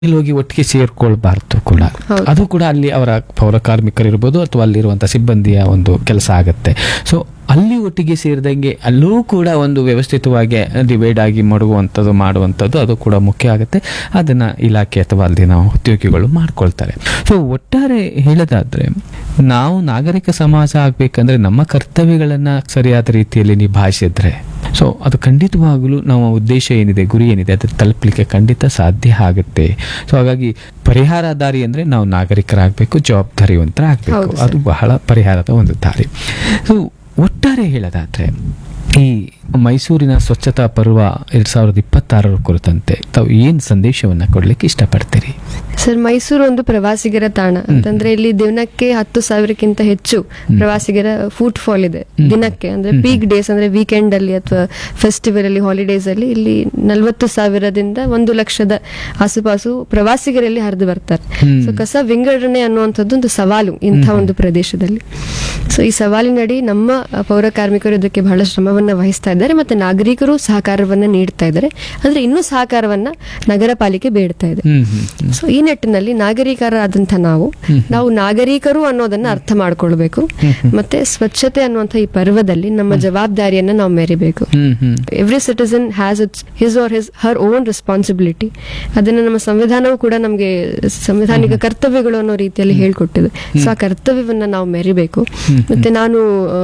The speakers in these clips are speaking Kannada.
ಇಲ್ಲಿ ಹೋಗಿ ಒಟ್ಟಿಗೆ ಸೇರ್ಕೊಳ್ಬಾರ್ದು ಕೂಡ ಹೌದು. ಅದು ಕೂಡ ಅಲ್ಲಿ ಅವರ ಪೌರ ಕಾರ್ಮಿಕರಿರ್ಬೋದು ಅಥವಾ ಅಲ್ಲಿರುವಂಥ ಸಿಬ್ಬಂದಿಯ ಒಂದು ಕೆಲಸ ಆಗುತ್ತೆ ಸೊ ಅಲ್ಲಿ ಒಟ್ಟಿಗೆ ಸೇರಿದಂಗೆ ಅಲ್ಲೂ ಕೂಡ ಒಂದು ವ್ಯವಸ್ಥಿತವಾಗಿ ಡಿವೈಡ್ ಆಗಿ ಮಡಗುವಂಥದ್ದು ಮಾಡುವಂಥದ್ದು ಅದು ಕೂಡ ಮುಖ್ಯ ಆಗುತ್ತೆ ಅದನ್ನು ಇಲಾಖೆ ಅಥವಾ ಅಲ್ಲಿನ ಉದ್ಯೋಗಿಗಳು ಮಾಡ್ಕೊಳ್ತಾರೆ ಸೊ ಒಟ್ಟಾರೆ ಹೇಳೋದಾದ್ರೆ ನಾವು ನಾಗರಿಕ ಸಮಾಜ ಆಗಬೇಕಂದ್ರೆ ನಮ್ಮ ಕರ್ತವ್ಯಗಳನ್ನು ಸರಿಯಾದ ರೀತಿಯಲ್ಲಿ ನಿಭಾಯಿಸಿದ್ರೆ ಸೊ ಅದು ಖಂಡಿತವಾಗಲೂ ನಮ್ಮ ಉದ್ದೇಶ ಏನಿದೆ ಗುರಿ ಏನಿದೆ ಅದು ತಲುಪಲಿಕ್ಕೆ ಖಂಡಿತ ಸಾಧ್ಯ ಆಗುತ್ತೆ ಸೊ ಹಾಗಾಗಿ ಪರಿಹಾರ ದಾರಿ ಅಂದರೆ ನಾವು ನಾಗರಿಕರಾಗಬೇಕು ಜವಾಬ್ದಾರಿವಂತರಾಗಬೇಕು ಹೌದು ಅದು ಬಹಳ ಪರಿಹಾರದ ಒಂದು ದಾರಿ ಸೊ ಒಟ್ಟಾರೆ ಹೇಳೋದಾದ್ರೆ ಈ ಮೈಸೂರಿನ ಸ್ವಚ್ಛತಾ ಪರ್ವ ಎರಡ್ ಸಾವಿರದ ಇಪ್ಪತ್ತಾರರ ಕುರಿತಂತೆ ತಾವು ಏನು ಸಂದೇಶವನ್ನ ಕೊಡ್ಲಿಕ್ಕೆ ಇಷ್ಟಪಡ್ತೀರಿ ಸರ್ ಮೈಸೂರು ಒಂದು ಪ್ರವಾಸಿಗರ ತಾಣ ಅಂತಂದ್ರೆ ಇಲ್ಲಿ ದಿನಕ್ಕೆ ಹತ್ತು ಸಾವಿರಕ್ಕಿಂತ ಹೆಚ್ಚು ಪ್ರವಾಸಿಗರ ಫುಟ್ ಫಾಲ್ ಇದೆ ದಿನಕ್ಕೆ ಅಂದ್ರೆ ಪೀಕ್ ಡೇಸ್ ಅಂದ್ರೆ ವೀಕೆಂಡ್ ಅಲ್ಲಿ ಅಥವಾ ಫೆಸ್ಟಿವಲ್ ಅಲ್ಲಿ ಹಾಲಿಡೇಸ್ ಅಲ್ಲಿ ಇಲ್ಲಿ ನಲವತ್ತು ಸಾವಿರದಿಂದ ಒಂದು ಲಕ್ಷದ ಆಸುಪಾಸು ಪ್ರವಾಸಿಗರಲ್ಲಿ ಹರಿದು ಬರ್ತಾರೆ ಹ್ಮ್. ಸೊ ಕಸ ವಿಂಗಡಣೆ ಅನ್ನುವಂಥದ್ದು ಒಂದು ಸವಾಲು ಇಂಥ ಒಂದು ಪ್ರದೇಶದಲ್ಲಿ ಸೊ ಈ ಸವಾಲಿನಡಿ ನಮ್ಮ ಅ, ಪೌರ ಕಾರ್ಮಿಕರು ಇದಕ್ಕೆ ಬಹಳ ಶ್ರಮವನ್ನ ವಹಿಸ್ತಾ ಇದ್ದಾರೆ ಮತ್ತೆ ನಾಗರಿಕರು ಸಹಕಾರವನ್ನ ನೀಡ್ತಾ ಇದ್ದಾರೆ ಅಂದ್ರೆ ಇನ್ನೂ ಸಹಕಾರವನ್ನ ನಗರ ಪಾಲಿಕೆ ಬೇಡ್ತಾ ಇದೆ ಹ್ಮ್ ಹ್ಮ್ ಹ್ಮ್. ಸೊ ಈ ನಿಟ್ಟಿನಲ್ಲಿ ನಾಗರಿಕರಾದಂಥ ನಾವು ನಾವು ನಾಗರಿಕರು ಅನ್ನೋದನ್ನ ಅರ್ಥ ಮಾಡ್ಕೊಳ್ಬೇಕು ಮತ್ತೆ ಸ್ವಚ್ಛತೆ ಅನ್ನುವಂಥ ಈ ಪರ್ವದಲ್ಲಿ ನಮ್ಮ ಜವಾಬ್ದಾರಿಯನ್ನ ನಾವು ಮೆರಿಬೇಕು hmm hmm every citizen has its his or his her own responsibility ಅದನ್ನ ನಮ್ಮ ಸಂವಿಧಾನವು ಕೂಡ ನಮಗೆ ಸಂವಿಧಾನಿಕ ಕರ್ತವ್ಯಗಳು ಅನ್ನೋ ರೀತಿಯಲ್ಲಿ ಹೇಳ್ಕೊಟ್ಟಿದೆ ಸೊ ಆ ಕರ್ತವ್ಯವನ್ನ ನಾವು ಮೆರಿಬೇಕು ಮತ್ತೆ ನಾನು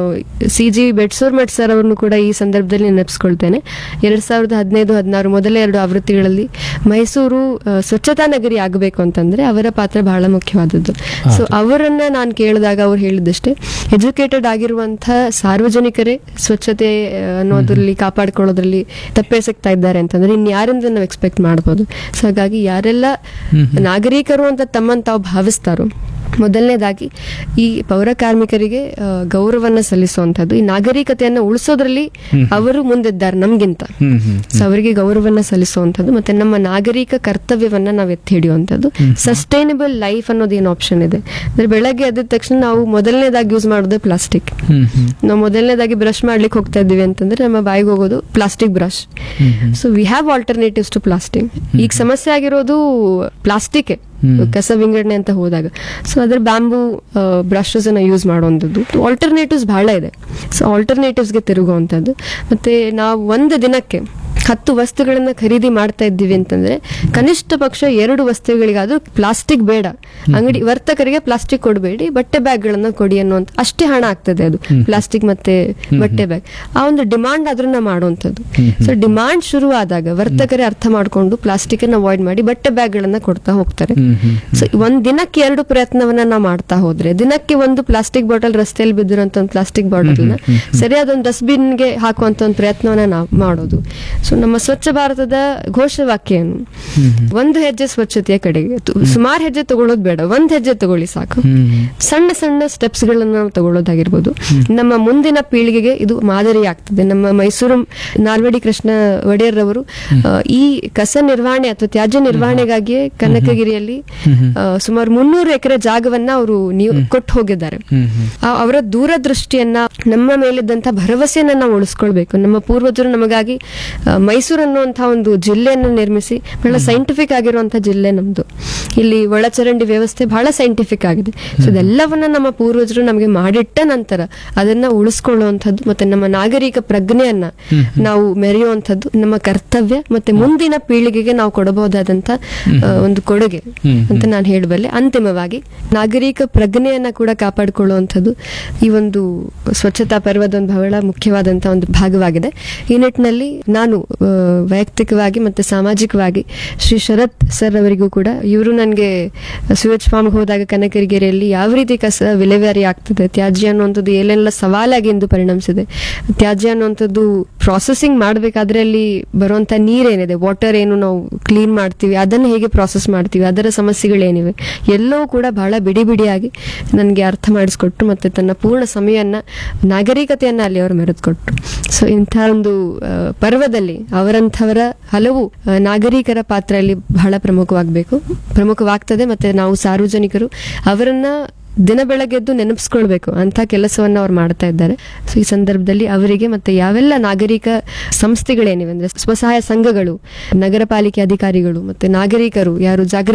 C G Betsur Math sir ಅವರನ್ನು ಕೂಡ ಈ ಸಂದರ್ಭದಲ್ಲಿ ನೆನಪಿಸ್ಕೊಳ್ತೇನೆ ಎರಡ್ ಸಾವಿರದ ಹದಿನೈದು ಹದಿನಾರು ಮೊದಲ ಎರಡು ಆವೃತ್ತಿಗಳಲ್ಲಿ ಮೈಸೂರು ಆ, ಸ್ವಚ್ಛತಾ ನಗರಿ ಆಗಬೇಕು ಅಂತಂದ್ರೆ ಅವರ ಪಾತ್ರ ಬಹಳ ಮುಖ್ಯವಾದದ್ದು ಸೊ ಅವರನ್ನ ನಾನು ಕೇಳಿದಾಗ ಅವ್ರು ಹೇಳಿದಷ್ಟೇ ಎಜುಕೇಟೆಡ್ ಆಗಿರುವಂತಹ ಸಾರ್ವಜನಿಕರೇ ಸ್ವಚ್ಛತೆ ಆ, ಅನ್ನೋದ್ರಲ್ಲಿ ಕಾಪಾಡ್ಕೊಳ್ಳೋದ್ರಲ್ಲಿ ತಪ್ಪೆಸಗ್ತಾ ಇದ್ದಾರೆ ಅಂತಂದ್ರೆ ಇನ್ ಯಾರಿಂದ ನಾವು ಎಕ್ಸ್ಪೆಕ್ಟ್ ಮಾಡ್ಬೋದು ಸೊ ಹಾಗಾಗಿ ಯಾರೆಲ್ಲ ನಾಗರಿಕರು ಅಂತ ತಮ್ಮನ್ನು ತಾವು ಭಾವಿಸ್ತಾರೋ ಮೊದಲನೇದಾಗಿ ಈ ಪೌರ ಕಾರ್ಮಿಕರಿಗೆ ಆ, ಗೌರವನ್ನ ಸಲ್ಲಿಸುವಂತದ್ದು ಈ ನಾಗರಿಕತೆಯನ್ನ ಉಳಿಸೋದ್ರಲ್ಲಿ ಅವರು ಮುಂದಿದ್ದಾರೆ ನಮ್ಗಿಂತ ಹ್ಮ್ ಹ್ಮ್ ಸೊ ಅವರಿಗೆ ಗೌರವನ್ನ ಸಲ್ಲಿಸುವಂಥದ್ದು ಮತ್ತೆ ನಮ್ಮ ನಾಗರಿಕ ಕರ್ತವ್ಯವನ್ನ ನಾವು ಎತ್ತಿ ಹಿಡಿಯುವಂಥದ್ದು ಸಸ್ಟೈನಬಲ್ ಲೈಫ್ ಅನ್ನೋದು ಏನು ಆಪ್ಷನ್ ಇದೆ ಅಂದ್ರೆ ಬೆಳಗ್ಗೆ ಎದ್ದ ತಕ್ಷಣ ನಾವು ಮೊದಲನೇದಾಗಿ ಯೂಸ್ ಮಾಡೋದೇ ಪ್ಲಾಸ್ಟಿಕ್ ಹ್ಮ್ ಹ್ಮ್ ನಾವು ಮೊದಲನೇದಾಗಿ ಬ್ರಷ್ ಮಾಡ್ಲಿಕ್ಕೆ ಹೋಗ್ತಾ ಇದ್ದೀವಿ ಅಂತಂದ್ರೆ ನಮ್ಮ ಬಾಯಿಗೆ ಹೋಗೋದು plastic brush so we have alternatives to plastic ಈಗ ಸಮಸ್ಯೆ ಆಗಿರೋದು ಪ್ಲಾಸ್ಟಿಕ್ ಕಸ ವಿಂಗಡಣೆ ಅಂತ ಹೋದಾಗ ಸೊ ಅದ್ರ ಬ್ಯಾಂಬೂ ಬ್ರಷಸ್ ಅನ್ನ ಯೂಸ್ ಮಾಡುವಂಥದ್ದು ಆಲ್ಟರ್ನೇಟಿವ್ಸ್ ಬಹಳ ಇದೆ ಸೊ ಆಲ್ಟರ್ನೇಟಿವ್ಸ್ಗೆ ತಿರುಗುವಂಥದ್ದು ಮತ್ತೆ ನಾವು ಒಂದು ದಿನಕ್ಕೆ ಹತ್ತು ವಸ್ತುಗಳನ್ನ ಖರೀದಿ ಮಾಡ್ತಾ ಇದ್ದೀವಿ ಅಂತಂದ್ರೆ ಕನಿಷ್ಠ ಪಕ್ಷ ಎರಡು ವಸ್ತುಗಳಿಗಾದ್ರೂ ಪ್ಲಾಸ್ಟಿಕ್ ಬೇಡ ಅಂಗಡಿ ವರ್ತಕರಿಗೆ ಪ್ಲಾಸ್ಟಿಕ್ ಕೊಡಬೇಡಿ ಬಟ್ಟೆ ಬ್ಯಾಗ್ಗಳನ್ನ ಕೊಡಿ ಅನ್ನುವಂತ ಅಷ್ಟೇ ಹಣ ಆಗ್ತದೆ ಅದು ಪ್ಲಾಸ್ಟಿಕ್ ಮತ್ತೆ ಬಟ್ಟೆ ಬ್ಯಾಗ್ ಆ ಒಂದು ಡಿಮಾಂಡ್ ಆದ್ರೂ ನಾವು ಮಾಡುವಂಥದ್ದು ಸೊ ಡಿಮಾಂಡ್ ಶುರು ಆದಾಗ ವರ್ತಕರೇ ಅರ್ಥ ಮಾಡ್ಕೊಂಡು ಪ್ಲಾಸ್ಟಿಕ್ ಅನ್ನ ಅವಾಯ್ಡ್ ಮಾಡಿ ಬಟ್ಟೆ ಬ್ಯಾಗ್ಗಳನ್ನ ಕೊಡ್ತಾ ಹೋಗ್ತಾರೆ ಹ್ಮ್ ಹ್ಮ್ ಸೊ ಒಂದ್ ದಿನಕ್ಕೆ ಎರಡು ಪ್ರಯತ್ನವನ್ನ ನಾವು ಮಾಡ್ತಾ ಹೋದ್ರೆ ದಿನಕ್ಕೆ ಒಂದು ಪ್ಲಾಸ್ಟಿಕ್ ಬಾಟಲ್ ರಸ್ತೆಯಲ್ಲಿ ಬಿದ್ದಿರುವಂತ ಒಂದು ಪ್ಲಾಸ್ಟಿಕ್ ಬಾಟಲ್ ನ ಸರಿಯಾದ ಒಂದು ಡಸ್ಟ್ಬಿನ್ ಗೆ ಹಾಕುವಂತ ಒಂದು ಪ್ರಯತ್ನವನ್ನ ನಾವು ಮಾಡೋದು ಸೊ ನಮ್ಮ ಸ್ವಚ್ಛ ಭಾರತದ ಘೋಷವಾಕ್ಯ ಏನು ಒಂದು ಹೆಜ್ಜೆ ಸ್ವಚ್ಛತೆಯ ಕಡೆಗೆ ತು- ಸುಮಾರು ಹೆಜ್ಜೆ ತಗೊಳ್ಳೋದು ಬೇಡ ಒಂದ್ ಹೆಜ್ಜೆ ತಗೊಳ್ಳಿ ಸಾಕು ಹ್ಮ್ ಹ್ಮ್ ಸಣ್ಣ ಸಣ್ಣ ಸ್ಟೆಪ್ಸ್ ಗಳನ್ನ ನಾವು ತಗೊಳ್ಳೋದಾಗಿರ್ಬೋದು ನಮ್ಮ ಮುಂದಿನ ಪೀಳಿಗೆಗೆ ಇದು ಮಾದರಿ ಆಗ್ತದೆ ನಮ್ಮ ಮೈಸೂರು ನಾಲ್ವಡಿ ಕೃಷ್ಣ ಒಡೆಯರ್ ಅವರು ಆ, ಈ ಕಸ ನಿರ್ವಹಣೆ ಅಥವಾ ತ್ಯಾಜ್ಯ ನಿರ್ವಹಣೆಗಾಗಿಯೇ ಕನಕಗಿರಿಯಲ್ಲಿ ಆ, ಸುಮಾರು ಮುನ್ನೂರು ಎಕರೆ ಜಾಗವನ್ನ ಅವರು ನೀವು ಕೊಟ್ಟು ಹೋಗಿದ್ದಾರೆ ಹ್ಮ್ ಹ್ಮ್ ಆ ಅವರ ದೂರದೃಷ್ಟಿಯನ್ನ ನಮ್ಮ ಮೇಲಿದ್ದಂತ ಭರವಸೆಯನ್ನ ನಾವು ಉಳಿಸ್ಕೊಳ್ಬೇಕು ನಮ್ಮ ಪೂರ್ವಜರು ನಮಗಾಗಿ ಆ, ಮೈಸೂರು ಅನ್ನುವಂತಹ ಒಂದು ಜಿಲ್ಲೆಯನ್ನು ನಿರ್ಮಿಸಿ ಬಹಳ ಸೈಂಟಿಫಿಕ್ ಆಗಿರುವಂತಹ ಜಿಲ್ಲೆ ನಮ್ದು ಇಲ್ಲಿ ಒಳಚರಂಡಿ ವ್ಯವಸ್ಥೆ ಬಹಳ ಸೈಂಟಿಫಿಕ್ ಆಗಿದೆ ಸೊ ಇದೆಲ್ಲವನ್ನ ನಮ್ಮ ಪೂರ್ವಜರು ನಮಗೆ ಮಾಡಿಟ್ಟ ನಂತರ ಅದನ್ನ ಉಳಿಸ್ಕೊಳ್ಳುವಂಥದ್ದು ಮತ್ತೆ ನಮ್ಮ ನಾಗರಿಕ ಪ್ರಜ್ಞೆಯನ್ನ ನಾವು ಮೆರೆಯುವಂಥದ್ದು ನಮ್ಮ ಕರ್ತವ್ಯ ಮತ್ತೆ ಮುಂದಿನ ಪೀಳಿಗೆಗೆ ನಾವು ಕೊಡಬಹುದಾದಂತ ಆ, ಒಂದು ಕೊಡುಗೆ ಅಂತ ನಾನು ಹೇಳಬಲ್ಲೆ ಅಂತಿಮವಾಗಿ ನಾಗರಿಕ ಪ್ರಜ್ಞೆಯನ್ನ ಕೂಡ ಕಾಪಾಡಿಕೊಳ್ಳುವಂಥದ್ದು ಈ ಒಂದು ಸ್ವಚ್ಛತಾ ಪರ್ವದ ಒಂದು ಬಹಳ ಮುಖ್ಯವಾದಂತ ಒಂದು ಭಾಗವಾಗಿದೆ ಈ ನಿಟ್ಟಿನಲ್ಲಿ ನಾನು ಆ, ವೈಯಕ್ತಿಕವಾಗಿ ಮತ್ತೆ ಸಾಮಾಜಿಕವಾಗಿ ಶ್ರೀ ಶರತ್ ಸರ್ ಅವರಿಗೂ ಕೂಡ ಇವರು ನನಗೆ ಸುವೇಜ್ ಫಾರ್ಮ್ ಹೋದಾಗ ಕನಕರಿಗೆರೆಯಲ್ಲಿ ಯಾವ ರೀತಿ ಕಸ ವಿಲೇವಾರಿ ಆಗ್ತದೆ ತ್ಯಾಜ್ಯ ಅನ್ನುವಂಥದ್ದು ಏನೆಲ್ಲ ಸವಾಲಾಗಿ ಎಂದು ಪರಿಣಮಿಸಿದೆ ತ್ಯಾಜ್ಯ ಅನ್ನುವಂಥದ್ದು ಪ್ರಾಸೆಸಿಂಗ್ ಮಾಡಬೇಕಾದ್ರೆ ಅಲ್ಲಿ ಬರುವಂತ ನೀರೇನಿದೆ ವಾಟರ್ ಏನು ನಾವು ಕ್ಲೀನ್ ಮಾಡ್ತೀವಿ ಅದನ್ನು ಹೇಗೆ ಪ್ರಾಸೆಸ್ ಮಾಡ್ತೀವಿ ಅದರ ಸಮಸ್ಯೆಗಳೇನಿವೆ ಎಲ್ಲವೂ ಕೂಡ ಬಹಳ ಬಿಡಿ ಬಿಡಿಯಾಗಿ ನನಗೆ ಅರ್ಥ ಮಾಡಿಸ್ಕೊಟ್ರು ಮತ್ತೆ ತನ್ನ ಪೂರ್ಣ ಸಮಯವನ್ನ ನಾಗರಿಕತೆಯನ್ನ ಅಲ್ಲಿ ಅವರು ಮೆರೆದುಕೊಟ್ರು ಸೊ ಇಂಥ ಒಂದು ಆ, ಪರ್ವದಲ್ಲಿ ಅವರಂಥವರ ಹಲವು ಆ, ನಾಗರಿಕರ ಪಾತ್ರ ಇಲ್ಲಿ ಬಹಳ ಪ್ರಮುಖವಾಗಬೇಕು ಪ್ರಮುಖವಾಗ್ತದೆ ಮತ್ತೆ ನಾವು ಸಾರ್ವಜನಿಕರು ಅವರನ್ನ ದಿನ ಬೆಳಗ್ಗೆದ್ದು ನೆನಪಿಸ್ಕೊಳ್ಬೇಕು ಅಂತ ಕೆಲಸವನ್ನ ಅವ್ರು ಮಾಡ್ತಾ ಇದ್ದಾರೆ ಸೊ ಈ ಸಂದರ್ಭದಲ್ಲಿ ಅವರಿಗೆ ಮತ್ತೆ ಯಾವೆಲ್ಲ ನಾಗರಿಕ ಸಂಸ್ಥೆಗಳೇನಿವೆ ಅಂದ್ರೆ ಸ್ವಸಹಾಯ ಸಂಘಗಳು ನಗರ ಪಾಲಿಕೆ ಅಧಿಕಾರಿಗಳು ಮತ್ತೆ ನಾಗರಿಕರು ಯಾರು ಜಾಗೃತಿ